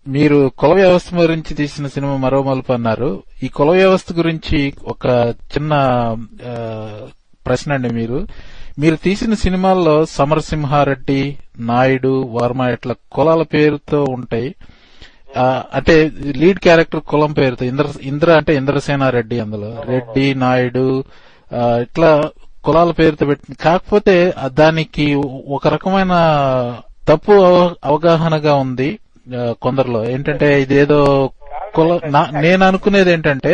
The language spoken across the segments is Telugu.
మీరు కుల వ్యవస్థ గురించి తీసిన సినిమా మరో మలుపు అన్నారు ఈ కుల వ్యవస్థ గురించి ఒక చిన్న ఆ, ప్రశ్న అండి మీరు మీరు తీసిన సినిమాల్లో సమరసింహారెడ్డి నాయుడు వర్మ ఇట్లా కులాల పేరుతో ఉంటాయి ఆ, అంటే లీడ్ క్యారెక్టర్ కులం పేరుతో ఇంద్ర ఇంద్ర అంటే ఇంద్రసేనారెడ్డి అందులో రెడ్డి నాయుడు ఆ, ఇట్లా కులాల పేరుతో పెట్టి కాకపోతే ఆ దానికి ఒక రకమైన తప్పు అవ- అవగాహనగా ఉంది ఆ, కొందరిలో ఏంటంటే ఇదేదో కుల నా- నేను అనుకునేది ఏంటంటే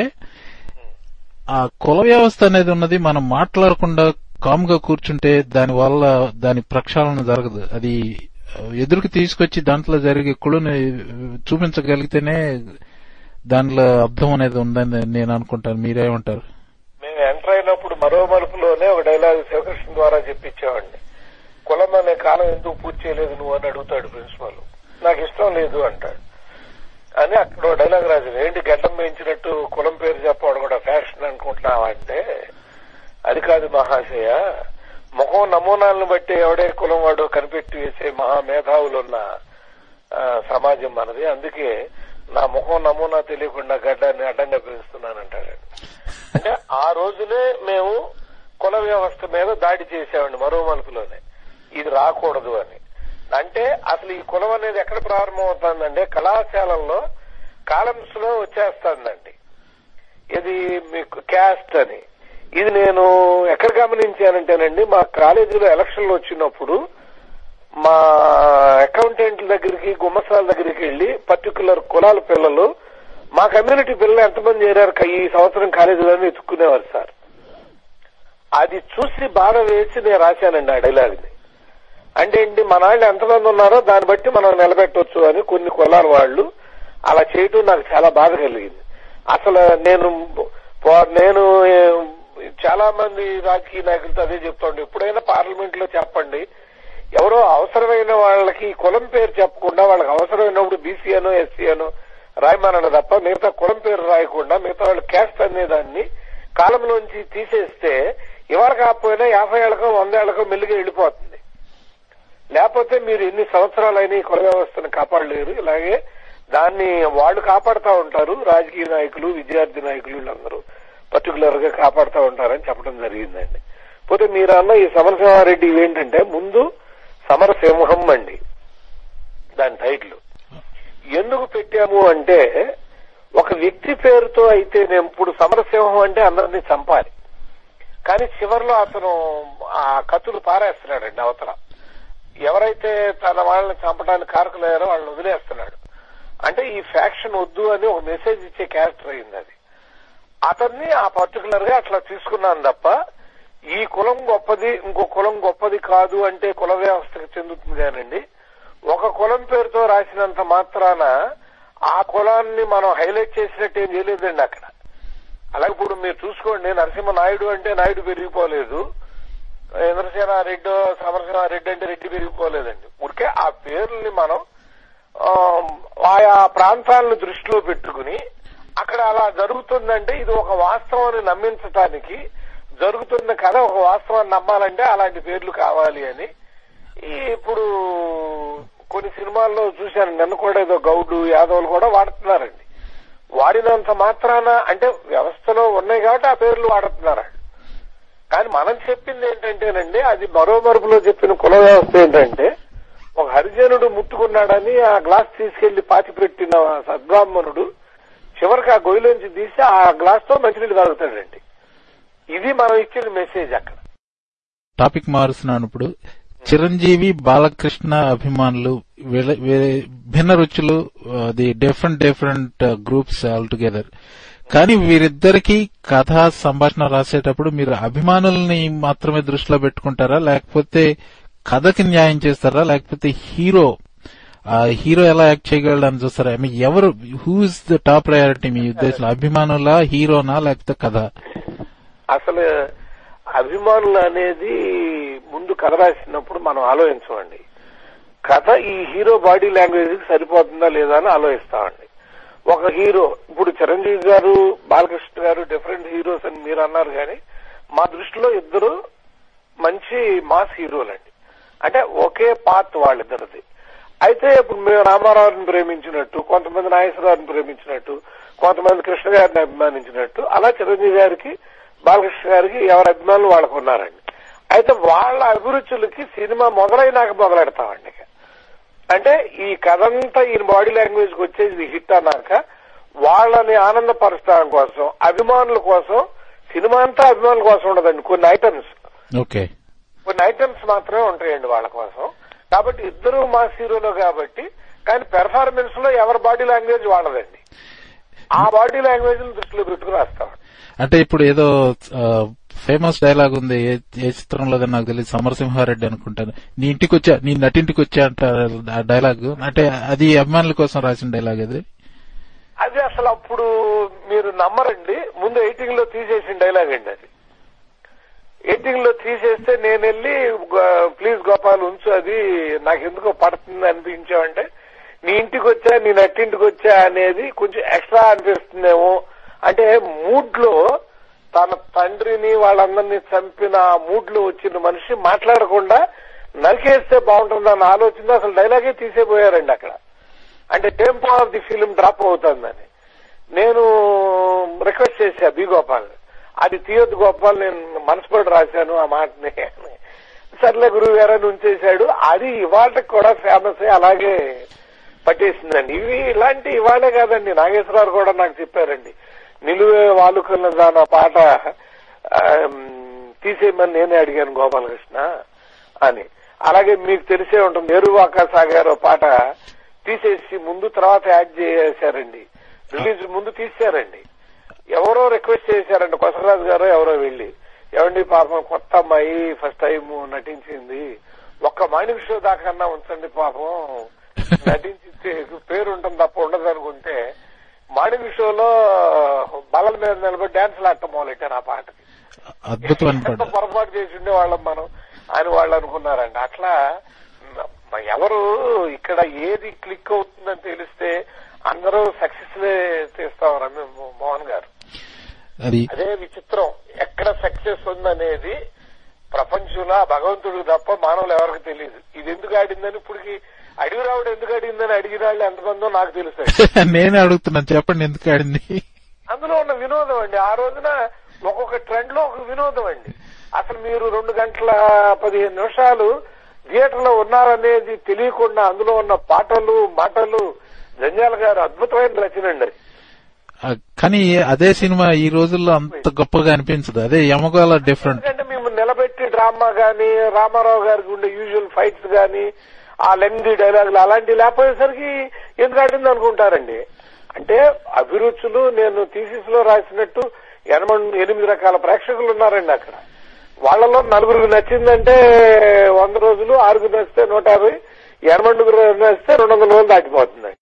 ఆ కుల వ్యవస్థ అనేది ఉన్నది మనం మాట్లాడకుండా కామ్ గా కూర్చుంటే దాని వల్ల దాని ప్రక్షాళన జరగదు అది ఎదురుకు తీసుకొచ్చి దాంట్లో జరిగే కుళ్ళుని చూపించగలిగితేనే దానిలో అర్థం అనేది ఉందని నేను అనుకుంటాను మీరేమంటారు మేము ఎంటర్ అయినప్పుడు మరో మలుపులోనే ఒక డైలాగ్ శివకృష్ణ ద్వారా చెప్పించేవాడిని కులం అనే కాలం ఎందుకు పూర్తి చేయలేదు నువ్వు అని అడుగుతాడు ప్రిన్సిపల్ నాకు ఇష్టం లేదు అంటాడు అని అక్కడ ఓ డైలాగ్ రాసింది ఏంటి గడ్డం వేయించినట్టు కులం పేరు చెప్పడం కూడా ఫ్యాషన్ అనుకుంటున్నావా అంటే అది కాదు మహాశయ ముఖం నమూనాలను బట్టి ఎవడే కులం వాడు కనిపెట్టి వేసే మహా మేధావులు ఉన్న ఆ, సమాజం మనది అందుకే నా ముఖం నమూనా తెలియకుండా గడ్డాన్ని అడ్డంగా పెంచుతున్నానంటాడు అంటే ఆ రోజునే మేము కుల వ్యవస్థ మీద దాడి చేసామండి మరో మలుపులోనే ఇది రాకూడదు అని అంటే అసలు ఈ కులం అనేది ఎక్కడ ప్రారంభం అవుతుందంటే కళాశాలల్లో కాలమ్స్ లో వచ్చేస్తుందండి ఇది మీకు క్యాస్ట్ అని ఇది నేను ఎక్కడ గమనించానంటేనండి మా కాలేజీలో ఎలక్షన్లు వచ్చినప్పుడు మా అకౌంటెంట్ల దగ్గరికి గుమ్మసాల దగ్గరికి వెళ్లి పర్టికులర్ కులాల పిల్లలు మా కమ్యూనిటీ పిల్లలు ఎంతమంది చేరారు క- ఈ సంవత్సరం కాలేజీలోనే ఎత్తుక్కునేవారు సార్ అది చూసి బాధ వేసి నేను రాశానండి ఆ డైలాగ్ని అంటే ఏంటి మన వాళ్ళు ఎంతమంది ఉన్నారో దాన్ని బట్టి మనం నిలబెట్టవచ్చు అని కొన్ని కులాల వాళ్ళు అలా చేయటం నాకు చాలా బాధ కలిగింది అసలు నేను పో- నేను ఏ, చాలా మంది రాజకీయ నాయకులతో అదే చెప్తాండి ఎప్పుడైనా పార్లమెంట్ లో చెప్పండి ఎవరో అవసరమైన వాళ్ళకి కులం పేరు చెప్పకుండా వాళ్ళకి అవసరమైనప్పుడు బీసీ అనో ఎస్సీ అనో రాయమనడు తప్ప మిగతా కులం పేరు రాయకుండా మిగతా వాళ్ళు క్యాస్ట్ అనేదాన్ని కాలంలోంచి తీసేస్తే ఇవాళ కాకపోయినా యాభై ఏళ్ళకో వంద ఏళ్ళకో మెల్లిగా వెళ్ళిపోతుంది లేకపోతే మీరు ఎన్ని సంవత్సరాలైనా ఈ కుల వ్యవస్థను కాపాడలేరు ఇలాగే దాన్ని వాళ్ళు కాపాడుతూ ఉంటారు రాజకీయ నాయకులు విద్యార్థి నాయకులు వీళ్ళందరూ పర్టికులర్ గా కాపాడుతూ ఉంటారని చెప్పడం జరిగిందండి పోతే మీరు అన్న ఈ సమరసింహారెడ్డి ఏంటంటే ముందు సమరసింహం అండి దాని టైటిల్ ఎందుకు పెట్టాము అంటే ఒక వ్యక్తి పేరుతో అయితే నేను ఇప్పుడు సమరసింహం అంటే అందరినీ చంపాలి కానీ చివరిలో అతను ఆ కత్తులు పారేస్తున్నాడండి అవతల ఎవరైతే తన వాళ్ళని చంపడానికి కారకులయ్యారో వాళ్ళని వదిలేస్తున్నాడు అంటే ఈ ఫ్యాక్షన్ వద్దు అని ఒక మెసేజ్ ఇచ్చే క్యారెక్టర్ అయింది అది అతన్ని ఆ పర్టికులర్ గా అట్లా తీసుకున్నాను తప్ప ఈ కులం గొప్పది ఇంకో కులం గొప్పది కాదు అంటే కుల వ్యవస్థకు చెందుతుంది కానండి ఒక కులం పేరుతో రాసినంత మాత్రాన ఆ కులాన్ని మనం హైలైట్ చేసినట్టు ఏం చేయలేదండి అక్కడ అలాగే ఇప్పుడు మీరు చూసుకోండి నరసింహ నాయుడు అంటే నాయుడు పెరిగిపోలేదు ఇంద్రసేన రెడ్డి సమరసేన రెడ్డి అంటే రెడ్డి పెరిగిపోలేదండి ఊరికే ఆ పేర్లని మనం ఆ, ఆయా ప్రాంతాలను దృష్టిలో పెట్టుకుని అక్కడ అలా జరుగుతుందంటే ఇది ఒక వాస్తవాన్ని నమ్మించటానికి జరుగుతున్న కథ ఒక వాస్తవాన్ని నమ్మాలంటే అలాంటి పేర్లు కావాలి అని ఈ ఇప్పుడు కొన్ని సినిమాల్లో చూశాను నన్ను కూడా ఏదో గౌడు యాదవులు కూడా వాడుతున్నారండి వాడినంత మాత్రాన అంటే వ్యవస్థలో ఉన్నాయి కాబట్టి ఆ పేర్లు వాడుతున్నారు కానీ మనం చెప్పింది ఏంటంటేనండి అది మరో మరుపులో చెప్పిన కుల వ్యవస్థ ఏంటంటే ఒక హరిజనుడు ముట్టుకున్నాడని ఆ గ్లాస్ తీసుకెళ్లి పాతి పెట్టిన సద్బ్రాహ్మణుడు చివరికి ఆ గొయ్యిలోంచి తీసి ఆ గ్లాస్ తో మంచినీళ్ళు తాగుతాడండి ఇది మనం ఇచ్చిన మెసేజ్ అక్కడ టాపిక్ మారుస్తున్నాను ఇప్పుడు చిరంజీవి బాలకృష్ణ అభిమానులు వీళ్ళ- వీ- భిన్న రుచులు అది different different groups all together కానీ వీరిద్దరికి కథ సంభాషణ రాసేటప్పుడు మీరు అభిమానుల్ని మాత్రమే దృష్టిలో పెట్టుకుంటారా లేకపోతే కథకి న్యాయం చేస్తారా లేకపోతే హీరో ఆ హీరో ఎలా యాక్ట్ చేయగలడు అని చూస్తారా I mean, ఎవరు who is the top priority మీ ఉద్దేశంలో అభిమానులా హీరోనా లేకపోతే కథ అసలు అభిమానులు అనేది ముందు కథ రాసినప్పుడు మనం ఆలోచించమండి కథ ఈ హీరో బాడీ లాంగ్వేజ్ కి సరిపోతుందా లేదా అని ఆలోచిస్తామండి ఒక హీరో ఇప్పుడు చిరంజీవి గారు బాలకృష్ణ గారు డిఫరెంట్ హీరోస్ అని మీరు అన్నారు కానీ మా దృష్టిలో ఇద్దరు మంచి మాస్ హీరోలండి అంటే ఒకే పార్ట్ వాళ్ళిద్దరిది అయితే ఇప్పుడు మేము రామారావుని ప్రేమించినట్టు కొంతమంది నాగేశ్వరరావుని ప్రేమించినట్టు కొంతమంది కృష్ణ గారిని అభిమానించినట్టు అలా చిరంజీవి గారికి బాలకృష్ణ గారికి ఎవరి అభిమానులు వాళ్ళకు ఉన్నారండి అయితే వాళ్ళ అభిరుచులకి సినిమా మొదలైనాక మొదలెడతామండి ఇక. అంటే ఈ కథంతా ఈయన బాడీ లాంగ్వేజ్ కి వచ్చేది హిట్ అన్నాక వాళ్ళని ఆనందపరచడం కోసం అభిమానుల కోసం సినిమా అంతా అభిమానుల కోసం ఉండదండి కొన్ని ఐటమ్స్ ఓకే కొన్ని ఐటమ్స్ మాత్రమే ఉంటాయండి వాళ్ళ కోసం కాబట్టి ఇద్దరు మా హీరోలో కాబట్టి కానీ పెర్ఫార్మెన్స్ లో ఎవరి బాడీ లాంగ్వేజ్ వాళ్ళదండి ఆ బాడీ లాంగ్వేజ్ దృష్టిలో పెట్టుకుని రాస్తాం అంటే ఇప్పుడు ఏదో ఫేమస్ డైలాగ్ ఉంది ఏ ఏ చిత్రంలో నాకు తెలియదు సమరసింహారెడ్డి అనుకుంటాను నీ ఇంటికి వచ్చా నీ నటింటికి వచ్చా అంటారు ఆ డైలాగ్ అంటే అది అభిమానుల కోసం రాసిన డైలాగ్ అది అది అసలు అప్పుడు మీరు నమ్మరండి ముందు ఎయిటింగ్ లో తీసేసిన డైలాగ్ అండి అది ఎయిటింగ్ లో తీసేస్తే నేను వెళ్ళి గో- ప్లీజ్ గోపాల్ ఉంచు అది నాకు ఎందుకో పడుతుంది అనిపించావంటే నీ ఇంటికి వచ్చా నీ నట్టింటికి వచ్చా అనేది కొంచెం ఎక్స్ట్రా అనిపిస్తుందేమో అంటే మూడ్ లో తన తండ్రిని వాళ్ళందరినీ చంపిన మూడ్ లో వచ్చిన మనిషి మాట్లాడకుండా నరికేస్తే బాగుంటుందన్న ఆలోచన అసలు డైలాగే తీసేపోయారండి అక్కడ అంటే tempo of the film drop అవుతుందని నేను రిక్వెస్ట్ చేశా బి గోపాల్ అది తీయొద్దు గోపాల్ నేను మనసుపడి రాశాను ఆ మాటని అని. సర్లే గురువు గారు అని ఉంచేశాడు అది ఇవాళకి కూడా ఫేమస్ అయ్యి అలాగే పట్టేసిందండి ఇవి ఇలాంటి ఇవాళే కాదండి నాగేశ్వరరావు కూడా నాకు చెప్పారండి నిలువే వాలుకన్న దాని పాట ఆమ్, తీసేయమని నేనే అడిగాను గోపాలకృష్ణ అని అలాగే మీకు తెలిసే ఉంటుంది ఎరువాక సాగారో పాట తీసేసి ముందు తర్వాత యాడ్ చేశారండి రిలీజ్ ముందు తీశారండి ఎవరో రిక్వెస్ట్ చేశారండి కొసరాజు గారు ఎవరో వెళ్ళి ఏమండి పాపం కొత్త అమ్మాయి ఫస్ట్ టైం నటించింది ఒక్క మాణిక్ షో దాకన్నా ఉంచండి పాపం నటించి పేరు ఉంటుంది తప్ప ఉండదు అనుకుంటే మాణిక్ షోలో బలల మీద నిలబడి డాన్స్ లాడటం మొదలెట్టారు ఆ పాటకి అద్భుతమైన ఎంత పాట పొరపాటు చేసి ఉండేవాళ్ళం మనం అని వాళ్ళు అనుకున్నారండి అట్లా మ- ఎవరు ఇక్కడ ఏది క్లిక్ అవుతుందని తెలిస్తే అందరూ సక్సెస్ తీస్తాం రమ్య మోహన్ గారు అది అదే విచిత్రం ఎక్కడ సక్సెస్ ఉందనేది ప్రపంచంలో ఆ భగవంతుడికి తప్ప మానవులు ఎవరికి తెలియదు ఇది ఎందుకు ఆడిందని ఇప్పటికి అడిగి రావుడు ఎందుకు అడిగిందని అడిగిన వాళ్ళు ఎంతమందో నాకు తెలుసు నేనే అడుగుతున్నాను చెప్పండి ఎందుకు ఆడింది అందులో ఉన్న వినోదం అండి ఆ రోజున ఒక్కొక్క ట్రెండ్ లో ఒక వినోదం అండి అసలు మీరు రెండు గంటల పదిహేను నిమిషాలు థియేటర్ లో ఉన్నారనేది తెలియకుండా అందులో ఉన్న పాటలు మాటలు జంజాల గారు అద్భుతమైన రచన అండి అది. ఆ, కానీ అదే సినిమా ఈ రోజుల్లో అంత గొప్పగా అనిపించదు అదే యమగాల డిఫరెంట్ ఎందుకంటే మేము నిలబెట్టి డ్రామా గాని రామారావు గారికి ఉండే యూజువల్ ఫైట్స్ గాని ఆ లెంగ్ది డైలాగులు అలాంటివి లేకపోయేసరికి ఎందుకు ఆడింది అనుకుంటారండి అంటే అభిరుచులు నేను థీసిస్ లో రాసినట్టు ఎనభై ఎనిమిది రకాల ప్రేక్షకులు ఉన్నారండి అక్కడ వాళ్ళలో నలుగురికి నచ్చిందంటే వంద రోజులు ఆరుగురు నచ్చితే నూట యాభై ఎనభై నచ్చితే రెండు వందల రోజులు దాటిపోతుందండి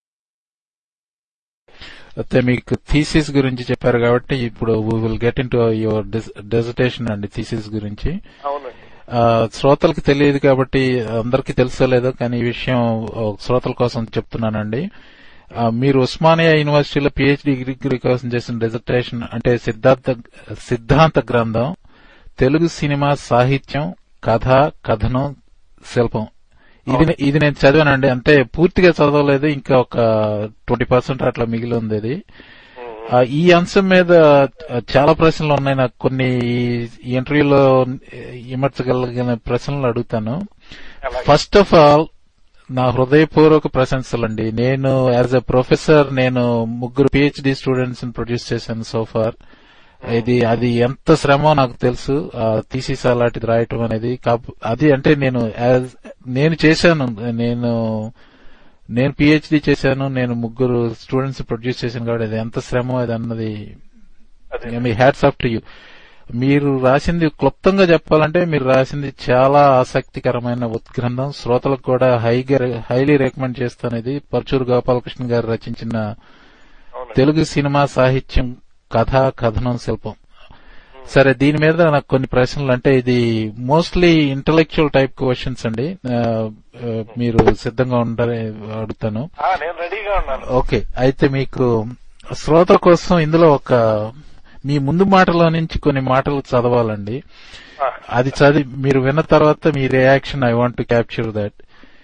అయితే మీకు థీసిస్ గురించి చెప్పారు కాబట్టి ఇప్పుడు we will get into your dissertation అండి థీసిస్ గురించి అవునండి ఆ, శ్రోతలకు తెలియదు కాబట్టి అందరికీ తెలుసో లేదో కానీ ఈ విషయం ఆ, శ్రోతల కోసం చెప్తున్నానండి ఆ, మీరు ఉస్మానియా యూనివర్సిటీలో పిహెచ్డి డిగ్రీ కోసం చేసిన డిజర్టేషన్ అంటే సిద్ధాంత సిద్ధాంత గ్రంథం తెలుగు సినిమా సాహిత్యం కథ కథనం శిల్పం ఇది ఇది నేను చదివానండి అంటే పూర్తిగా చదవలేదు ఇంకా ఒక ట్వంటీ పర్సెంట్ అట్లా మిగిలి ఉంది ఇది ఆ, ఈ అంశం మీద ఆ, చాలా ప్రశ్నలు ఉన్నాయి నాకు కొన్ని ఈ ఇంటర్వ్యూలో ఇమర్చగలిగిన ప్రశ్నలు అడుగుతాను అలాగే. ఫస్ట్ ఆఫ్ ఆల్ నా హృదయపూర్వక ప్రశంసలండి నేను యాజ్ ఎ ప్రొఫెసర్ నేను ముగ్గురు పిహెచ్డి స్టూడెంట్స్ ని ప్రొడ్యూస్ చేశాను సోఫార్ ఇది అది ఎంత శ్రమో నాకు తెలుసు థీసిస్ అలాంటిది రాయటం అనేది కాపు- అది అంటే నేను as- నేను చేశాను నేను నేను పిహెచ్డి చేశాను నేను ముగ్గురు స్టూడెంట్స్ ప్రొడ్యూస్ చేశాను కాబట్టి అది ఎంత శ్రమో అది అన్నది అదే మీ హ్యాట్స్ ఆఫ్ టు యూ మీరు రాసింది క్లుప్తంగా చెప్పాలంటే మీరు రాసింది చాలా ఆసక్తికరమైన ఉత్గ్రంథం శ్రోతలకు కూడా హైగా హైలీ రికమెండ్ చేస్తాను ఇది పర్చూరు గోపాలకృష్ణ గారు రచించిన అవునండి తెలుగు సినిమా సాహిత్యం కథ కథనం శిల్పం సరే దీని మీద నాకు కొన్ని ప్రశ్నలు అంటే ఇది మోస్ట్లీ ఇంటలెక్చువల్ టైప్ క్వశ్చన్స్ అండి ఆ, ఆ, మీరు సిద్ధంగా ఉంటారని అడుగుతాను ఆ, నేను రెడీగా ఉన్నాను ఓకే అయితే మీకు శ్రోతల కోసం ఇందులో ఒక మీ ముందు మాటలో నుంచి కొన్ని మాటలు చదవాలండి ఆ, అది చదివి మీరు విన్న తర్వాత మీ reaction I want to capture that అలాగేనా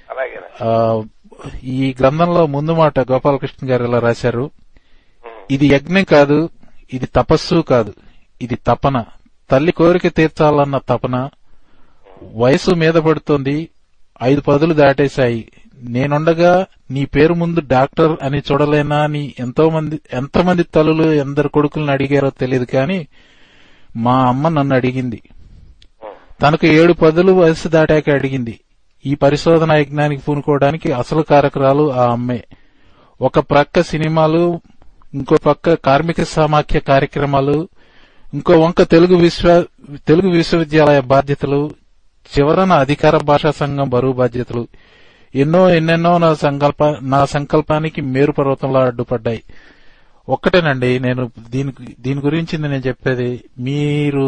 ఆ, ఈ గ్రంథంలో ముందు మాట గోపాలకృష్ణ గారు ఇలా రాశారు ఉమ్, ఇది యజ్ఞం కాదు ఇది తపస్సు కాదు ఇది తపన తల్లి కోరిక తీర్చాలన్న తపన వయసు మీద పడుతోంది ఐదు పదులు దాటేశాయి నేనుండగా నీ పేరు ముందు డాక్టర్ అని చూడలేనా అని ఎంతో మంది ఎంతమంది తల్లులు ఎందరు కొడుకులను అడిగారో తెలియదు కానీ మా అమ్మ నన్ను అడిగింది ఉమ్, తనకు ఏడు పదులు వయసు దాటాక అడిగింది ఈ పరిశోధన యజ్ఞానికి పూనుకోవడానికి అసలు కారకురాలు ఆ అమ్మే ఒక ప్రక్క సినిమాలు ఇంకో పక్క కార్మిక సమాఖ్య కార్యక్రమాలు ఇంకో వంక తెలుగు విశ్వ తెలుగు విశ్వవిద్యాలయ బాధ్యతలు చివరన అధికార భాషా సంఘం బరువు బాధ్యతలు ఎన్నో ఎన్నెన్నో నా సంకల్ప నా సంకల్పానికి మేరు పర్వతంలో అడ్డుపడ్డాయి ఒక్కటేనండి నేను దీని దీని గురించి నేను చెప్పేది మీరు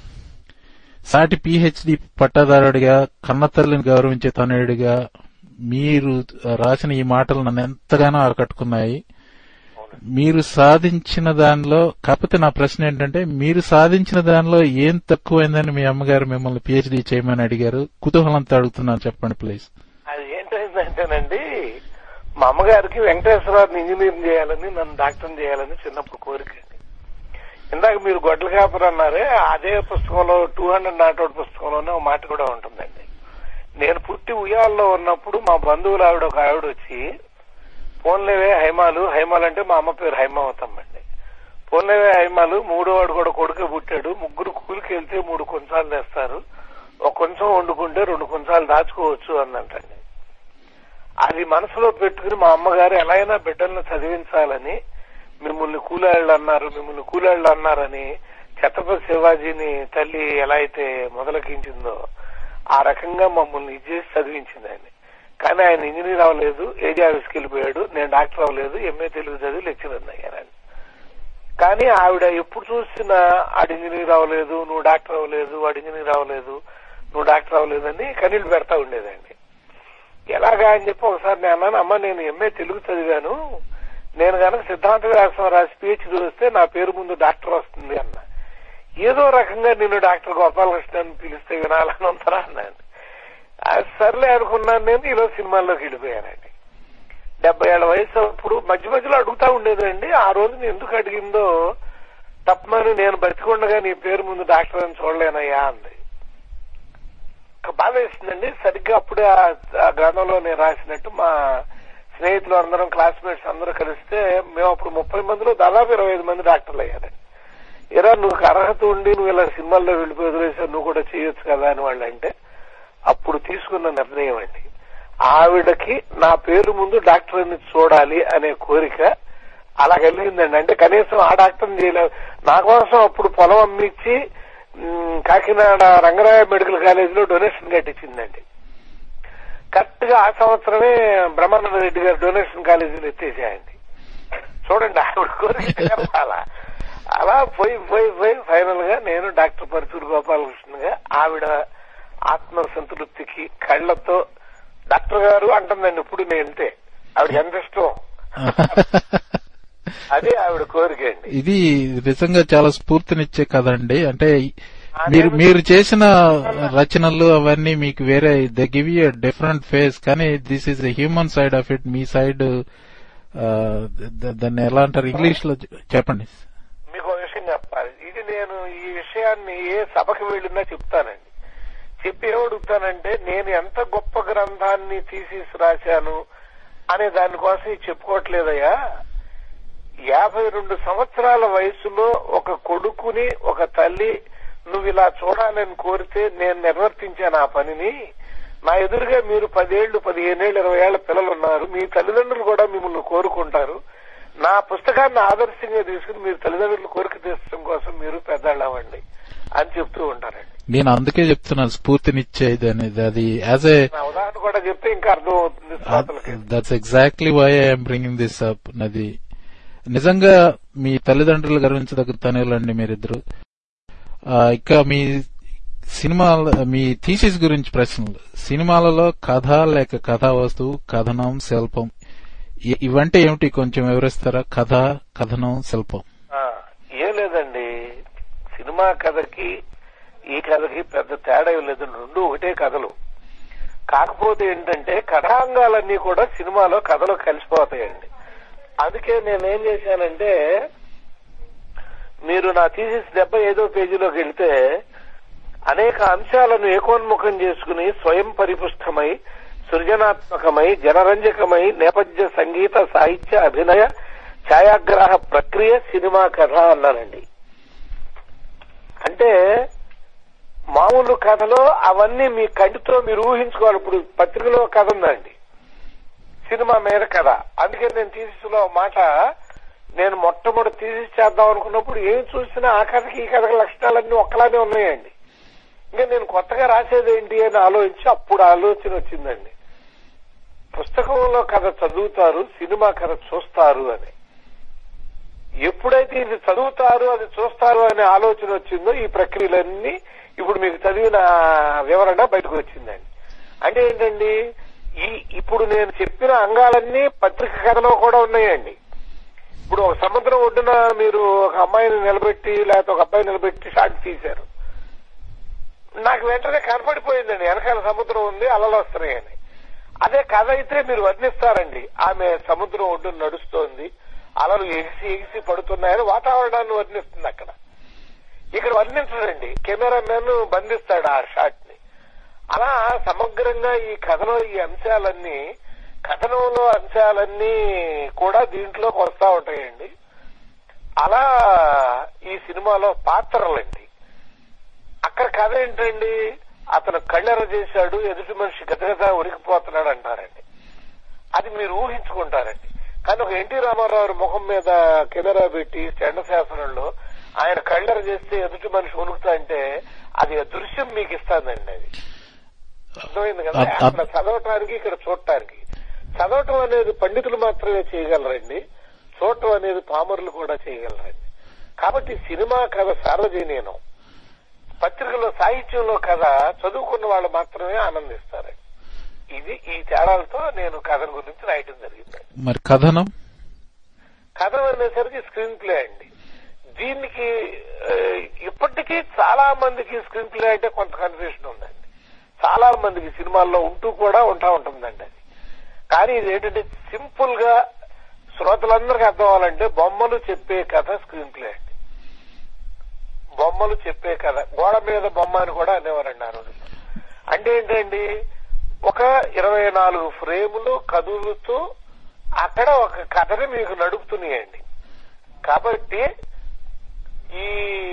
సాటి పిహెచ్డి పట్టదారుడిగా కన్నతల్లిని గౌరవించే తనయుడిగా మీరు రాసిన ఈ మాటలు నన్ను ఎంతగానో ఆకట్టుకున్నాయి మీరు సాధించిన దానిలో కాకపోతే నా ప్రశ్న ఏంటంటే మీరు సాధించిన దానిలో ఏం తక్కువైందని మీ అమ్మగారు మిమ్మల్ని పిహెచ్డి చేయమని అడిగారు కుతూహలంతో అడుగుతున్నాను చెప్పండి ప్లీజ్ అది ఏంటంటేనండి మా అమ్మగారికి వెంకటేశ్వరరావుని ఇంజనీర్ చేయాలని నన్ను డాక్టర్ చేయాలని చిన్నప్పుడు కోరిక ఇందాక మీరు గొడ్ల కాపర్ అన్నారే అదే పుస్తకంలో టూ హండ్రెడ్ నాట్ అవుట్ పుస్తకంలోనే ఒక మాట కూడా ఉంటుందండి నేను పుట్టి ఉయ్యాల్లో ఉన్నప్పుడు మా బంధువులు ఆవిడ ఒక ఆవిడ వచ్చి పోన్లేవే హైమాలు హైమాలు అంటే మా అమ్మ పేరు హైమావతమ్మ అండి పోన్లేవే హైమాలు మూడో వాడు కూడా కొడుకు పుట్టాడు ముగ్గురు కూలికి వెళ్తే మూడు కొంచాలు తెస్తారు ఒక కొంచెం వండుకుంటే రెండు కొంచాలు దాచుకోవచ్చు అన్నంటండి అది మనసులో పెట్టుకుని మా అమ్మగారు ఎలా అయినా బిడ్డలను చదివించాలని మిమ్మల్ని కూలాళ్ళు అన్నారు మిమ్మల్ని కూలాళ్ళు అన్నారని ఛత్రపతి శివాజీని తల్లి ఎలా అయితే మొదలకించిందో ఆ రకంగా మమ్మల్ని ఇది చేసి చదివించింది ఆయన కానీ ఆయన ఇంజనీర్ అవ్వలేదు ఏజీ ఆఫీస్కి వెళ్ళిపోయాడు నేను డాక్టర్ అవ్వలేదు ఎంఏ తెలుగు చదివి లెక్చరర్ అయ్యానని కానీ ఆవిడ ఎప్పుడు చూసినా ఆడు ఇంజనీర్ అవ్వలేదు నువ్వు డాక్టర్ అవ్వలేదు వాడు ఇంజనీర్ అవ్వలేదు నువ్వు డాక్టర్ అవ్వలేదని కనీళ్ళు పెడతా ఉండేదండి ఎలాగా అని చెప్పి ఒకసారి నేను అన్నాను అమ్మ నేను ఎంఏ తెలుగు చదివాను నేను కనుక సిద్ధాంత వ్యాసం రాసి పిహెచ్డి వస్తే నా పేరు ముందు డాక్టర్ వస్తుంది అన్న ఏదో రకంగా నేను డాక్టర్ గోపాలకృష్ణ అని పిలిస్తే వినాలని ఉంటారా అన్నాను ఆ, సర్లే అనుకున్నాను నేను ఈరోజు సినిమాల్లోకి వెళ్ళిపోయానండి డెబ్బై ఏళ్ళ వయసు అప్పుడు మధ్య మధ్యలో అడుగుతా ఉండేదండి ఆ రోజు ఎందుకు అడిగిందో తప్పమని నేను బతికుండగా నీ పేరు ముందు డాక్టర్ అని చూడలేనయ్యా అంది ఒక బాధ వేసిందండి సరిగ్గా అప్పుడే ఆ- ఆ గ్రంథంలో నేను రాసినట్టు మా స్నేహితులు అందరం క్లాస్మేట్స్ అందరూ కలిస్తే మేము అప్పుడు ముప్పై మందిలో దాదాపు ఇరవై ఐదు మంది డాక్టర్లు అయ్యారండి ఇరా నువ్వు అర్హత ఉండి నువ్వు ఇలా సినిమాల్లో వెళ్ళిపోయి వదిలేసావు నువ్వు కూడా చేయొచ్చు కదా అని వాళ్ళు అంటే అప్పుడు తీసుకున్న నిర్ణయం అండి ఆవిడకి నా పేరు ముందు డాక్టర్ అని చూడాలి అనే కోరిక అలా కలిగిందండి అంటే కనీసం ఆ డాక్టర్ చేయలేదు నా కోసం అప్పుడు పొలం అమ్మిచ్చి ఉమ్, కాకినాడ రంగరాయ మెడికల్ కాలేజీలో డొనేషన్ కట్టించిందండి కరెక్ట్ గా ఆ సంవత్సరమే బ్రహ్మానంద రెడ్డి గారు డొనేషన్ కాలేజీలో ఎత్తేసేయండి చూడండి ఆవిడ కోరిక అలా అలా పోయి పోయి పోయి ఫైనల్ గా నేను డాక్టర్ పరుచూరు గోపాలకృష్ణగా ఆవిడ ఆత్మ సంతృప్తికి కళ్ళతో డాక్టర్ గారు అంటుందండి ఇప్పుడు నేను వెళ్తే ఆవిడ ఎంత ఇష్టం అదే ఆవిడ కోరిక అండి ఇది నిజంగా చాలా స్ఫూర్తినిచ్చే కదండి అంటే మీరు మీరు చేసిన రచనలు అవన్నీ మీకు వేరే they give you different face కానీ this is the human side of it మీ సైడ్ దాన్ని ఎలా అంటారు ఇంగ్లీష్ లో చెప్పండి మీకు ఒక విషయం చెప్పాలి ఇది నేను ఈ విషయాన్ని ఏ సభకి వెళ్ళినా చెప్తానండి చెప్పి ఏమడుగుతానంటే నేను ఎంత గొప్ప గ్రంథాన్ని తీసేసి రాశాను అనే దానికోసం ఇది చెప్పుకోవట్లేదయ్యా యాభై రెండు సంవత్సరాల వయసులో ఒక కొడుకుని ఒక తల్లి నువ్వు ఇలా చూడాలని కోరితే నేను నిర్వర్తించాను ఆ పనిని నా ఎదురుగా మీరు పదేళ్లు పదిహేనేళ్లు ఇరవై ఏళ్ల పిల్లలు ఉన్నారు మీ తల్లిదండ్రులు కూడా మిమ్మల్ని కోరుకుంటారు నా పుస్తకాన్ని ఆదర్శంగా తీసుకుని మీరు తల్లిదండ్రులు కోరిక తీర్చడం కోసం మీరు పెద్దవాళ్ళు అవ్వండి అని చెప్తూ ఉంటారండి నేను అందుకే చెప్తున్నాను స్ఫూర్తినిచ్చేది అనేది అది యాజ్ ఏ నా ఉదాహరణ కూడా చెప్తే ఇంకా అర్థం అవుతుంది శ్రోతలకి that's exactly why I'm bringing this up నది నిజంగా మీ తల్లిదండ్రుల గురించి దగ్గర తనేలండి మీరిద్దరు ఆ, ఇక మీ సినిమా మీ థీసిస్ గురించి ప్రశ్నలు సినిమాలలో కథ లేక కథా వస్తువు కథనం శిల్పం ఇ- ఇవంటే ఏమిటి కొంచెం వివరిస్తారా కథ కథనం శిల్పం ఆ, ఏం లేదండి సినిమా కథకి ఈ కథకి పెద్ద తేడా ఏం లేదండి రెండు ఒకటే కథలు కాకపోతే ఏంటంటే కథాంగాలన్నీ కూడా సినిమాలో కథలో కలిసిపోతాయండి అందుకే నేనేం చేశానంటే మీరు నా థీసిస్ డెబ్బై ఐదో పేజీలోకి వెళ్తే అనేక అంశాలను ఏకోన్ముఖం చేసుకుని స్వయం పరిపుష్టమై సృజనాత్మకమై జనరంజకమై నేపథ్య సంగీత సాహిత్య అభినయ ఛాయాగ్రాహ ప్రక్రియ సినిమా కథ అన్నానండి అంటే మామూలు కథలో అవన్నీ మీ కంటితో మీరు ఊహించుకోవాలి ఇప్పుడు పత్రికలో కథ ఉందండి సినిమా మీద కథ అందుకే నేను తీసిలో మాట నేను మొట్టమొదటి తీసి చేద్దాం అనుకున్నప్పుడు ఏం చూసినా ఆ కథకి ఈ కథకి లక్షణాలన్నీ ఒక్కలానే ఉన్నాయండి ఇంకా నేను కొత్తగా రాసేది ఏంటి అని ఆలోచించి అప్పుడు ఆలోచన వచ్చిందండి పుస్తకంలో కథ చదువుతారు సినిమా కథ చూస్తారు అని ఎప్పుడైతే ఇది చదువుతారు అది చూస్తారు అనే ఆలోచన వచ్చిందో ఈ ప్రక్రియలన్నీ ఇప్పుడు మీకు చదివిన వివరణ బయటకు వచ్చిందండి అంటే ఏంటండి ఈ ఇప్పుడు నేను చెప్పిన అంగాలన్నీ పత్రిక కథలో కూడా ఉన్నాయండి ఇప్పుడు ఒక సముద్రం ఒడ్డున మీరు ఒక అమ్మాయిని నిలబెట్టి లేకపోతే ఒక అబ్బాయి నిలబెట్టి షాట్ తీశారు నాకు వెంటనే కనపడిపోయిందండి వెనకాల సముద్రం ఉంది అలలు వస్తున్నాయని అదే కథ అయితే మీరు వర్ణిస్తారండి ఆమె సముద్రం ఒడ్డున నడుస్తోంది అలలు ఎగిసి ఎగిసి పడుతున్నాయని వాతావరణాన్ని వర్ణిస్తుంది అక్కడ ఇక్కడ వర్ణించడండి కెమెరా మ్యాన్ బంధిస్తాడు ఆ షాట్ ని అలా సమగ్రంగా ఈ కథలో ఈ అంశాలన్నీ కథనంలో అంశాలన్నీ కూడా దీంట్లోకి వస్తా ఉంటాయండి అలా ఈ సినిమాలో పాత్రలండి అక్కడ కథ ఏంటండి అతను కళ్ళెర చేశాడు ఎదుటి మనిషి గతగత ఉరికిపోతున్నాడు అంటారండి అది మీరు ఊహించుకుంటారండి కానీ ఒక ఎన్టీ రామారావు ముఖం మీద కెమెరా పెట్టి చండశాసనంలో ఆయన కళ్ళెర చేస్తే ఎదుటి మనిషి ఉనుకుతా అంటే అది ఆ దృశ్యం మీకు ఇస్తానండి అది అర్థమైంది కదా అద్- అద్- అక్కడ చదవటానికి ఇక్కడ చూడటానికి చదవటం అనేది పండితులు మాత్రమే చేయగలరండి చూడటం అనేది పామరులు కూడా చేయగలరండి కాబట్టి సినిమా కథ సార్వజనీనం పత్రికలో సాహిత్యంలో కథ చదువుకున్న వాళ్ళు మాత్రమే ఆనందిస్తారండి ఇది ఈ తేడాలతో నేను కథ గురించి రాయటం జరిగిందండి మరి కథనం కథ అనేసరికి స్క్రీన్ ప్లే అండి దీనికి ఆ, ఇప్పటికీ చాలా మందికి స్క్రీన్ ప్లే అంటే కొంత కన్ఫ్యూషన్ ఉందండి చాలా మందికి సినిమాల్లో ఉంటూ కూడా ఉంటా ఉంటుందండి అది కానీ ఇది ఏంటంటే సింపుల్ గా శ్రోతలందరికీ అర్థం అవ్వాలంటే బొమ్మలు చెప్పే కథ స్క్రీన్ ప్లే అండి బొమ్మలు చెప్పే కథ గోడ మీద బొమ్మ అని కూడా అనేవారండి ఆ రోజుల్లో అంటే ఏంటండి ఒక ఇరవై నాలుగు ఫ్రేములు కదులుతూ అక్కడ ఒక కథని మీకు నడుపుతున్నాయండి కాబట్టి ఈ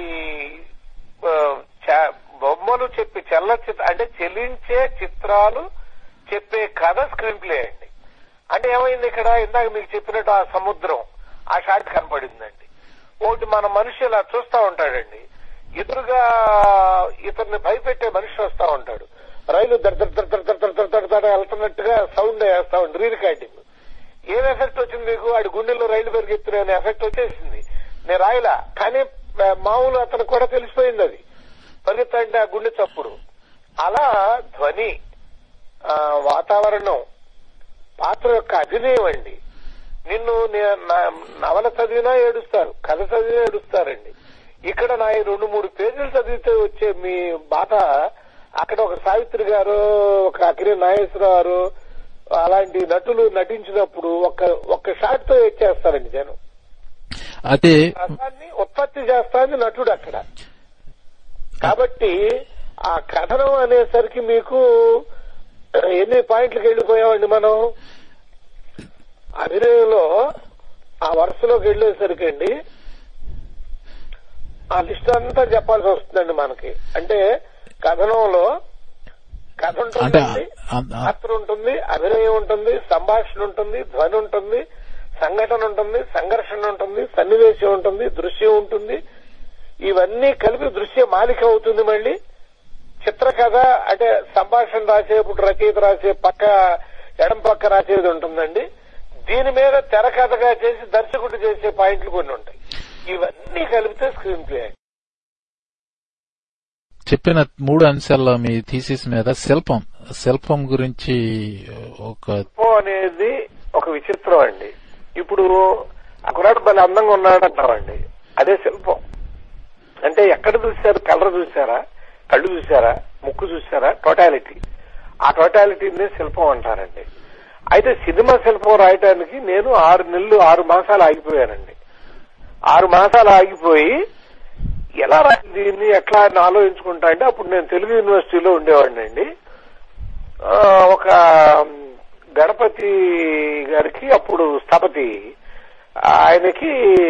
ఆ, చ- బొమ్మలు చెప్పి చలనచిత్ర అంటే చెలించే చిత్రాలు చెప్పే కథ స్క్రీన్ ప్లే అండి అంటే ఏమైంది ఇక్కడ ఇందాక మీకు చెప్పినట్టు ఆ సముద్రం ఆ షాట్ కనపడిందండి ఒకటి మన మనిషి ఇలా చూస్తా ఉంటాడండి ఎదురుగా ఇతన్ని భయపెట్టే మనిషి వస్తా ఉంటాడు రైలు దర్ దర్ దర్ దర్ దర్ దర్ దర్ దర్ దర్ వెళ్తున్నట్టుగా సౌండ్ వేస్తా ఉంది రీ రికార్డింగ్ ఏం ఎఫెక్ట్ వచ్చింది మీకు వాడి గుండెల్లో రైలు పెరిగెత్తున అనే ఎఫెక్ట్ వచ్చేసింది నేను రాయలా కానీ ఆ, మామూలు అతనికి కూడా తెలిసిపోయింది అది పరిగెత్తండి ఆ గుండె చప్పుడు అలా ధ్వని ఆ, వాతావరణం పాత్ర యొక్క అభినయం అండి నిన్ను నే- నా- నవల చదివినా ఏడుస్తారు కథ చదివినా ఏడుస్తారండి ఇక్కడ నా ఈ రెండు మూడు పేజీలు చదివితే వచ్చే మీ బాధ అక్కడ ఒక సావిత్రి గారు ఒక అఖిరి నాగేశ్వరరావు గారు అలాంటి నటులు నటించినప్పుడు ఒక్క ఒక్క షాట్ తో ఎచ్చేస్తారండి జనం అదే రసాన్ని ఉత్పత్తి చేస్తాంది నటుడు అక్కడ కాబట్టి ఆ కథనం అనేసరికి మీకు ఎన్ని పాయింట్లకు వెళ్ళిపోయామండి మనం అభినయంలో ఆ వరుసలోకి వెళ్ళేసరికి అండి ఆ లిస్ట్ అంతా చెప్పాల్సి వస్తుందండి మనకి అంటే కథనంలో కథ అంటే ఉంటుంది ఆ- ఆ- పాత్ర ఉంటుంది అభినయం ఉంటుంది సంభాషణ ఉంటుంది ధ్వని ఉంటుంది సంఘటన ఉంటుంది సంఘర్షణ ఉంటుంది సన్నివేశం ఉంటుంది దృశ్యం ఉంటుంది ఇవన్నీ కలిపి దృశ్య మాలిక అవుతుంది మళ్ళీ చిత్రకథ అంటే సంభాషణ రాసేప్పుడు రచయిత రాసే పక్క ఎడం పక్క రాసేది ఉంటుందండి దీని మీద తెర కథగా చేసి దర్శకుడు చేసే పాయింట్లు కొన్ని ఉంటాయి ఇవన్నీ కలిపితే స్క్రీన్ ప్లే చెప్పిన మూడు అంశాల్లో మీ థీసిస్ మీద శిల్పం శిల్పం గురించి ఒక శిల్పం అనేది ఒక విచిత్రం అండి ఇప్పుడు ఆ కుర్రాడు భలే అందంగా ఉన్నాడు అంటామండి అదే శిల్పం అంటే ఎక్కడ చూశారు కలర్ చూసారా కళ్ళు చూసారా ముక్కు చూసారా టోటాలిటీ ఆ టోటాలిటీని శిల్పం అంటారండి అయితే సినిమా శిల్పం రాయటానికి నేను ఆరు నెలలు ఆరు మాసాలు ఆగిపోయానండి ఆరు మాసాలు ఆగిపోయి ఎలా రాయాలి దీన్ని ఎట్లా అని ఆలోచించుకుంటా అంటే అప్పుడు నేను తెలుగు యూనివర్సిటీలో ఉండేవాడిని అండి ఒక గణపతి గారికి అప్పుడు స్థపతి ఆయనకి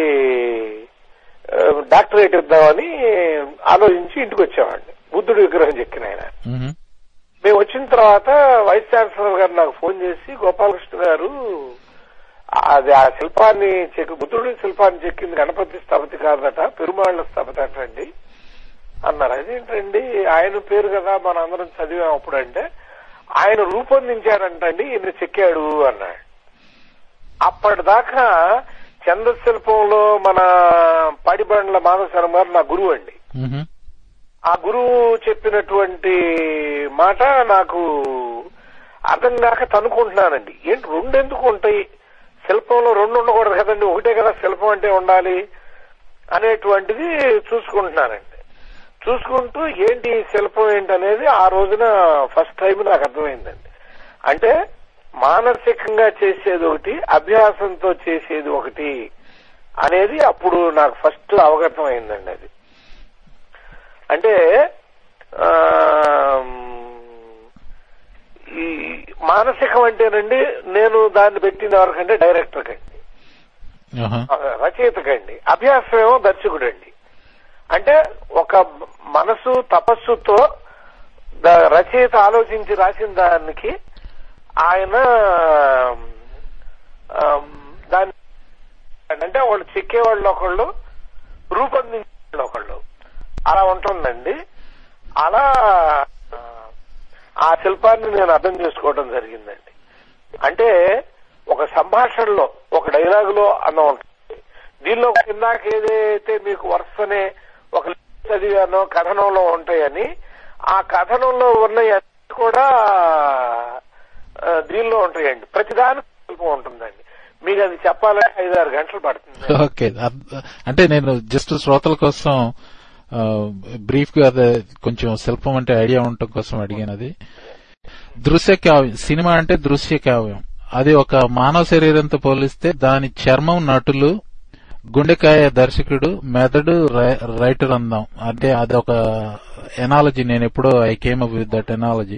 ఆ, డాక్టరేట్ ఇద్దామని ఆలోచించి ఇంటికి వచ్చేవాడిని బుద్ధుడి విగ్రహం చెక్కిన ఆయన మ్మ్. మేము వచ్చిన తర్వాత వైస్ ఛాన్సలర్ గారు నాకు ఫోన్ చేసి గోపాలకృష్ణ గారు అది ఆ శిల్పాన్ని చెక్కి బుద్ధుడి శిల్పాన్ని చెక్కింది గణపతి స్థపతి కాదట పెరుమాళ్ళ స్థపతి అటండి అన్నారు అదేంటండి ఆయన పేరు కదా మన అందరం చదివాం అప్పుడు అంటే ఆయన రూపొందించాడంటండి ఈయన చెక్కాడు అన్నాడు అప్పటిదాకా చంద్రశిల్పంలో మన పడిబండ్ల మానసరం గారు నా గురువు అండి మ్మ్. ఆ గురువు చెప్పినటువంటి మాట నాకు అర్థం కాక తనుకుంటున్నానండి ఏంటి రెండు ఎందుకు ఉంటాయి శిల్పంలో రెండు ఉండకూడదు కదండి ఒకటే కదా శిల్పం అంటే ఉండాలి అనేటువంటిది చూసుకుంటున్నానండి చూసుకుంటూ ఏంటి ఈ శిల్పం ఏంటనేది ఆ రోజున ఫస్ట్ టైం నాకు అర్థమైందండి అంటే మానసికంగా చేసేది ఒకటి అభ్యాసంతో చేసేది ఒకటి అనేది అప్పుడు నాకు ఫస్ట్ అవగతం అయిందండి అది అంటే ఆ, ఈ మానసికం అంటేనండి నేను దాన్ని పెట్టిన వరకంటే డైరెక్టర్ కండి ఆహా. రచయిత కండి అభ్యాసం ఏమో దర్శకుడు అండి అంటే ఒక మనసు తపస్సుతో ద- రచయిత ఆలోచించి రాసిన దానికి ఆయన ఆమ్, దాన్ని అంటే వాళ్ళు చెక్కేవాళ్ళు ఒకళ్ళు రూపొందించే వాళ్ళు ఒకళ్ళు అలా ఉంటుందండి అలా ఆ, ఆ శిల్పాన్ని నేను అర్థం చేసుకోవడం జరిగిందండి అంటే ఒక సంభాషణలో ఒక డైలాగులో అన్నం ఉంటుంది దీనిలో ఇందాక ఏదైతే మీకు వరుసనే ఒక చదివానో కథనంలో ఉంటాయని ఆ కథనంలో ఉన్నవన్నీ కూడా ఆ, దీనిలో ఉంటాయండి ప్రతిదానికి శిల్పం ఉంటుందండి మీకు అది చెప్పాలంటే ఐదారు గంటలు పడుతుంది ఓకే అర్థ- అంటే నేను జస్ట్ శ్రోతల కోసం బ్రీఫ్ గా అదే కొంచెం శిల్పం అంటే ఐడియా ఉండటం కోసం అడిగినది దృశ్య కావ్యం సినిమా అంటే దృశ్య కావ్యం అది ఒక మానవ శరీరంతో పోలిస్తే దాని చర్మం నటులు గుండెకాయ దర్శకుడు మెదడు రై- రైటర్ అందాం అంటే అదొక ఎనాలజీ నేను ఎప్పుడో I came up with that analogy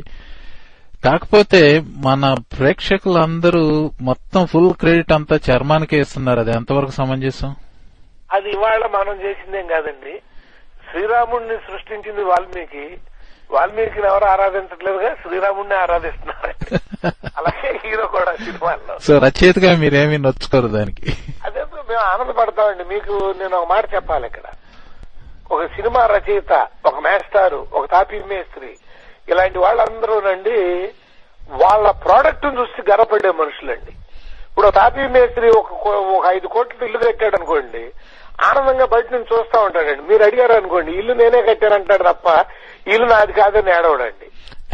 కాకపోతే మన ప్రేక్షకులందరూ మొత్తం ఫుల్ క్రెడిట్ అంతా చర్మానికే ఇస్తున్నారు అది ఎంతవరకు సమంజసం అది ఇవాళ మనం చేసిందేం కాదండి శ్రీరాముడిని సృష్టించింది వాల్మీకి వాల్మీకిని ఎవరు ఆరాధించట్లేదుగా శ్రీరాముడిని ఆరాధిస్తున్నారు అలాగే హీరో కూడా సినిమాల్లో సో రచయితగా మీరేమీ నొచ్చుకోరు దానికి అదే మేము ఆనందపడతామండి మీకు నేను ఒక మాట చెప్పాలి ఇక్కడ ఒక సినిమా రచయిత ఒక మేస్టారు ఒక తాపీ మేస్త్రి ఇలాంటి వాళ్ళందరూనండి వాళ్ళ ప్రోడక్ట్ చూసి గర్వపడే మనుషులండి ఇప్పుడు ఒక తాపీ మేస్త్రి ఒక కో- ఒక ఐదు కోట్లు ఇల్లు కట్టాడు అనుకోండి ఆనందంగా బయట నుంచి చూస్తా ఉంటాడండి మీరు అడిగారు అనుకోండి ఇల్లు నేనే కట్టానంటాడు తప్ప ఇల్లు నాది కాదని ఏడవడండి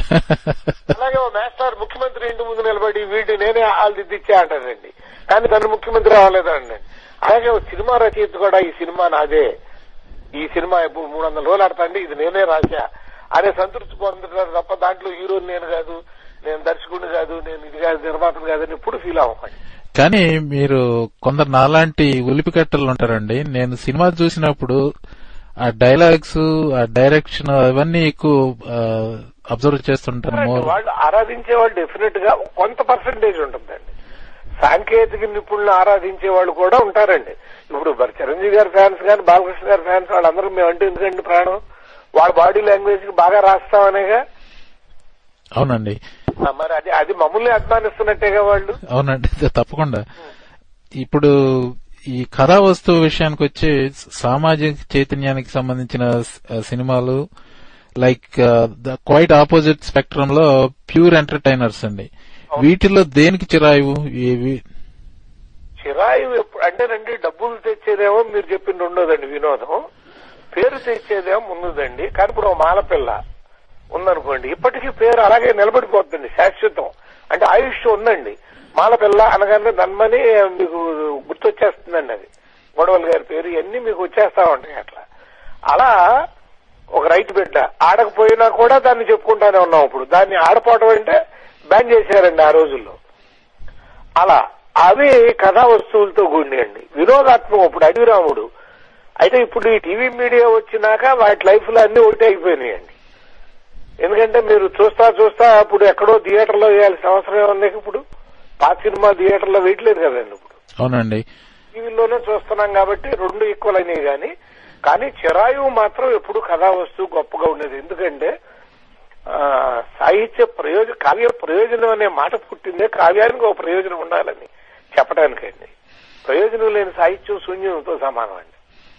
అలాగే ఓ మేస్టార్ ముఖ్యమంత్రి ఇంటి ముందు నిలబడి వీడిని నేనే ఆలు దిద్దిచ్చా అంటాడండి కానీ తను ముఖ్యమంత్రి అవ్వలేదండి అలాగే ఓ సినిమా రచయిత కూడా ఈ సినిమా నాదే ఈ సినిమా ఇప్పుడు మూడు వందల రోజులు ఆడతాండి ఇది నేనే రాశా అనే సంతృప్తి పొందుతారు తప్ప దాంట్లో హీరోని నేను కాదు నేను దర్శకుడిని కాదు నేను ఇది కాదు నిర్మాతను కాదని ఎప్పుడు ఫీల్ అవ్వకండి కానీ మీరు కొందరు నాలాంటి ఉలిపికట్టలు ఉంటారండి నేను సినిమా చూసినప్పుడు ఆ డైలాగ్స్ ఆ డైరెక్షన్ అవన్నీ ఎక్కువ అబ్జర్వ్ చేస్తుంటాను మోర్ వాళ్ళు ఆరాధించే వాళ్ళు డెఫినెట్ గా కొంత పర్సంటేజ్ ఉంటుందండి సాంకేతిక నిపుణులు ఆరాధించే వాళ్ళు కూడా ఉంటారండి ఇప్పుడు మరి చిరంజీవి గారి ఫ్యాన్స్ కానీ బాలకృష్ణ గారి ఫ్యాన్స్ వాళ్ళందరూ మేము అంటే ఎందుకండి ప్రాణం వాళ్ళ బాడీ లాంగ్వేజ్ కి బాగా రాస్తామనేగా అవునండి ఆ, మరి అది అది మమ్మల్ని అభిమానిస్తున్నట్టేగా వాళ్ళు అవునండి తప్పకుండా ఇప్పుడు ఈ కథా వస్తువు విషయానికి వచ్చి సామాజిక చైతన్యానికి సంబంధించిన స- సినిమాలు like the quite opposite spectrum లో ప్యూర్ ఎంటర్టైనర్స్ అండి వీటిలో దేనికి చిరాయి ఇవి చిరాయి ఎప్పుడు అంటేనండి డబ్బులు తెచ్చేదేమో మీరు చెప్పిన రెండోదండి వినోదం పేరు తెచ్చేదేమో ముందుదండి కానీ ఇప్పుడు ఓ మాలపిల్ల ఉందనుకోండి ఇప్పటికీ పేరు అలాగే నిలబడిపోతుంది శాశ్వతం అంటే ఆయుష్ ఉందండి మాలపిల్ల అనగానే నన్మని మీకు గుర్తొచ్చేస్తుందండి అది గొడవల గారి పేరు ఇవన్నీ మీకు వచ్చేస్తా ఉంటాయి అట్లా అలా ఒక రైతు బిడ్డ ఆడకపోయినా కూడా దాన్ని చెప్పుకుంటానే ఉన్నాం ఇప్పుడు దాన్ని ఆడపోవటం అంటే బ్యాన్ చేశారండి ఆ రోజుల్లో అలా అవి కథా వస్తువులతో కూడినాయండి వినోదాత్మకం ఇప్పుడు అడివిరాముడు అయితే ఇప్పుడు ఈ టీవీ మీడియా వచ్చినాక వాటి లైఫ్ లో అన్ని ఒకటి అయిపోయినాయండి ఎందుకంటే మీరు చూస్తా చూస్తా ఇప్పుడు ఎక్కడో థియేటర్లో వేయాల్సిన అవసరం ఏముంది ఇప్పుడు పాత సినిమా థియేటర్లో వేయట్లేదు కదండి ఇప్పుడు అవునండి టీవీలోనే చూస్తున్నాం కాబట్టి రెండు ఈక్వల్ అయినాయి కానీ కానీ చిరాయువు మాత్రం ఎప్పుడు కథా వస్తువు గొప్పగా ఉండేది ఎందుకంటే ఆ, సాహిత్య ప్రయోజన కావ్య ప్రయోజనం అనే మాట పుట్టిందే కావ్యానికి ఒక ప్రయోజనం ఉండాలని చెప్పడానికండి ప్రయోజనం లేని సాహిత్యం శూన్యంతో సమానం అండి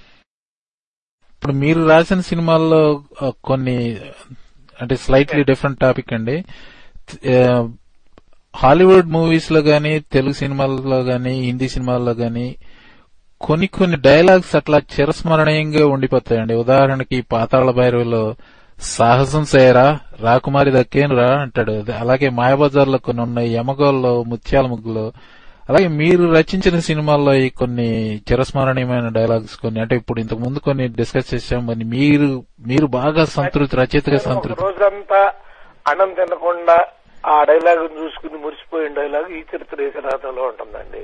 ఇప్పుడు మీరు రాసిన సినిమాల్లో ఆ, కొన్ని అంటే స్లైట్లీ డిఫరెంట్ టాపిక్ అండి ఆ, హాలీవుడ్ మూవీస్ లో గానీ తెలుగు సినిమాల్లో గానీ హిందీ సినిమాల్లో గానీ కొన్ని కొన్ని డైలాగ్స్ అట్లా చిరస్మరణీయంగా ఉండిపోతాయండి ఉదాహరణకి పాతాళ భైరవిలో సాహసం చేయరా రాకుమారి దక్కేనురా అంటాడు అదే- అలాగే మాయబజార్లో కొన్ని ఉన్నాయి యమగోల్లో ముత్యాల ముగ్గులో అలాగే మీరు రచించిన సినిమాల్లో ఈ కొన్ని చిరస్మరణీయమైన డైలాగ్స్ కొన్ని అంటే ఇప్పుడు ఇంతకు ముందు కొన్ని డిస్కస్ చేశాం మరి మీరు మీరు బాగా సంతృప్తి రచయితగా ఒక సంతృప్తి రోజంతా అన్నం తినకుండా ఆ డైలాగ్ చూసుకుని మురిసిపోయిన డైలాగ్ ఈ చరిత్ర దేశరాతలో ఉంటుందండి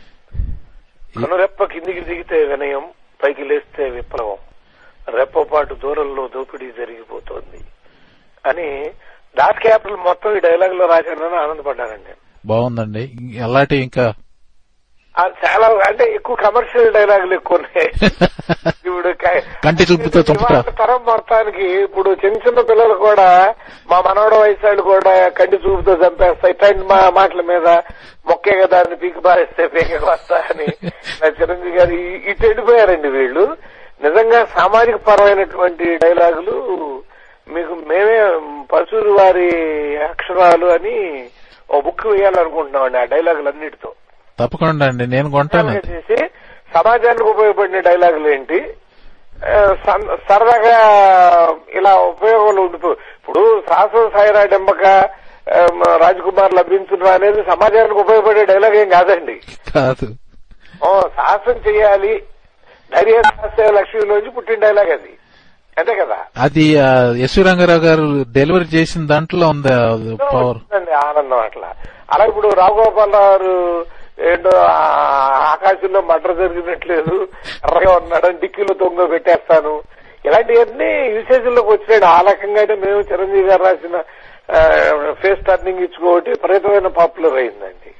కనురెప్ప కిందికి దిగితే వినయం పైకి లేస్తే విప్లవం రెప్పపాటు దూరంలో దోపిడీ జరిగిపోతోంది అని డాట్ క్యాపిటల్ మొత్తం ఈ డైలాగ్ లో రాశానని ఆనందపడ్డానండి బాగుందండి అలాంటి ఇంకా అది చాలా అంటే ఎక్కువ కమర్షియల్ డైలాగులు ఎక్కువ ఉన్నాయి ఇప్పుడు క- కంటి చూపుతో చంపుతా. ఇవాళ తరం మొత్తానికి ఇప్పుడు చిన్న చిన్న పిల్లలు కూడా మా మనవడ వయసు వాళ్ళు కూడా కంటి చూపుతో చంపేస్తాయి ఇట్లాంటి మా మాటల మీద మొక్కే కదా అని పీకి బారేస్తే పీక వస్తా అని నా చిరంజీవి గారు ఈ- ఇటు వెళ్ళిపోయారండి వీళ్ళు నిజంగా సామాజిక పరమైనటువంటి డైలాగులు మీకు మేమే పశువులు వారి అక్షరాలు అని ఓ బుక్ వేయాలనుకుంటున్నామండి ఆ డైలాగులు అన్నిటితో తప్పకుండా అండి నేను కొంటాను డైలాగులు చేసి సమాజానికి ఉపయోగపడిన డైలాగులు ఏంటి ఆ, సన్- సరదాగా ఇలా ఉపయోగాలు ఉండిపో ఇప్పుడు సాహసం సాయిరా డెంబక రాజకుమార్ లభించురా అనేది సమాజానికి ఉపయోగపడే డైలాగ్ ఏం కాదండి కాదు ఓ సాహసం చేయాలి ధైర్య సాహస లక్ష్మిలోంచి పుట్టిన డైలాగ్ అది అంతే కదా అది ఆ, యశ్వ రంగారావు గారు డెలివరీ చేసిన దాంట్లో ఉంది పవర్ ఉంటుందండి ఆనందం అట్లా అలా ఇప్పుడు రావుగోపాలరావు గారు ఏంటో ఆ ఆకాశంలో మటర్ జరిగినట్లేదు ఎర్రగా ఉన్నాడని డిక్కీలో తొంగ పెట్టేస్తాను ఇలాంటివన్నీ విశేషంలోకి వచ్చినాడు ఆ రకంగా అయితే మేము చిరంజీవి గారు రాసిన ఫేస్ టర్నింగ్ ఇచ్చుకోటి విపరీతమైన పాపులర్ అయిందండి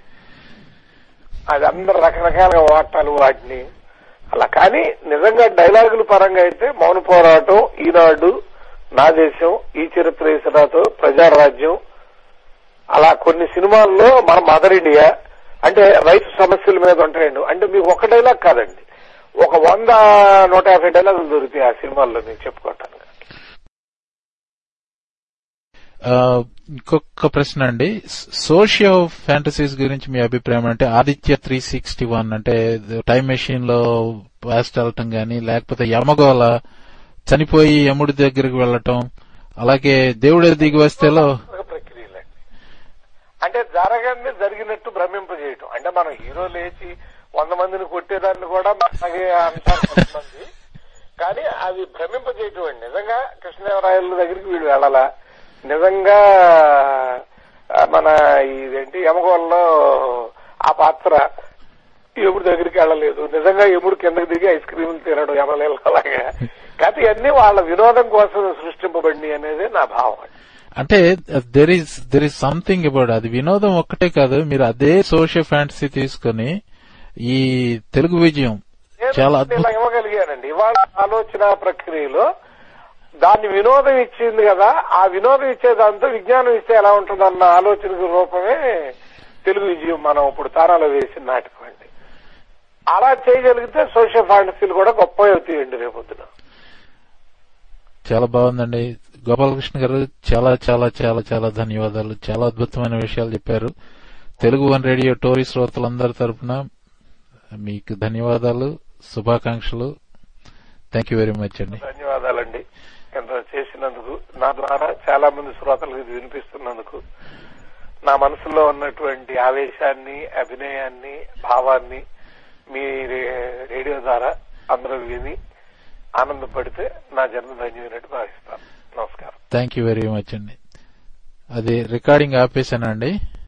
అది అందరు రకరకాలుగా వాడటాలు వాటిని అలా కానీ నిజంగా డైలాగుల పరంగా అయితే మౌన పోరాటం ఈనాడు నా దేశం ఈ చరిత్ర ఇసరాతో ప్రజారాజ్యం అలా కొన్ని సినిమాల్లో మన మదర్ ఇండియా అంటే రైతు సమస్యల మీద ఉంటాయండి అంటే మీకు ఒక డైలాగ్ కాదండి ఒక వంద నూట యాభై డైలాగులు దొరుకుతాయి ఆ సినిమాల్లో నేను చెప్పుకోవటానికి ఆ, ఇంకొక ప్రశ్న అండి సోషియో ఫ్యాంటసీస్ గురించి మీ అభిప్రాయం అంటే ఆదిత్య త్రీ సిక్స్టీ వన్ అంటే టైం మెషిన్ లో పాస్ట్ వెళ్ళటం గాని లేకపోతే యమగోళ చనిపోయి యముడి దగ్గరికి వెళ్ళటం అలాగే దేవుడే దిగి వస్తేలో ఒక ప్రక్రియలే అంటే జరగంది జరిగినట్టు భ్రమింపజేయటం అంటే మనం హీరో లేచి వంద మందిని కొట్టేదాన్ని కూడా అలాగే అంటారు కొంతమంది కానీ అది భ్రమింపజేయటం అండి నిజంగా కృష్ణదేవరాయల దగ్గరికి వీడు వెళ్ళాలా నిజంగా ఆ, మన ఇదేంటి యమగోల్లో ఆ పాత్ర యముడి దగ్గరికి వెళ్ళలేదు నిజంగా యముడు కిందకి దిగి ఐస్ క్రీములు తినడం యమలేలాగా కాకపోతే ఇవన్నీ వాళ్ళ వినోదం కోసం సృష్టింపబడినాయి అనేది నా భావం అండి అంటే there is there is something about అది వినోదం ఒక్కటే కాదు మీరు అదే సోషియో ఫ్యాంటసీ తీసుకొని ఈ తెలుగు విజయం నేను చాలా ఇలా అద్భుతం ఇవ్వగలిగానండి ఇవాళ ఆలోచన ప్రక్రియలో దాన్ని వినోదం ఇచ్చింది కదా ఆ వినోదం ఇచ్చే దాంతో విజ్ఞానం ఇస్తే ఎలా ఉంటుందన్న ఆలోచన రూపమే తెలుగు విజయం మనం ఇప్పుడు తారాలో వేసిన నాటకం అండి అలా చేయగలిగితే సోషల్ ఫాంటసీలు కూడా గొప్ప అవుతాయండి రేపొద్దున చాలా బాగుందండి గోపాలకృష్ణ గారు చాలా చాలా చాలా చాలా ధన్యవాదాలు చాలా అద్భుతమైన విషయాలు చెప్పారు తెలుగు వన్ రేడియో టోరీ శ్రోతలందరి తరపున మీకు ధన్యవాదాలు శుభాకాంక్షలు థ్యాంక్ యూ వెరీ మచ్ అండి ధన్యవాదాలండి ఎంత చేసినందుకు నా ద్వారా చాలా మంది శ్రోతలకు ఇది వినిపిస్తున్నందుకు నా మనసులో ఉన్నటువంటి ఆవేశాన్ని అభినయాన్ని భావాన్ని మీ రే- రేడియో ద్వారా అందరూ విని ఆనందపడితే నా జన్మ ధన్యమైనట్టు భావిస్తాను నమస్కారం థ్యాంక్ యూ వెరీ మచ్ అండి అది రికార్డింగ్ ఆపేశానండి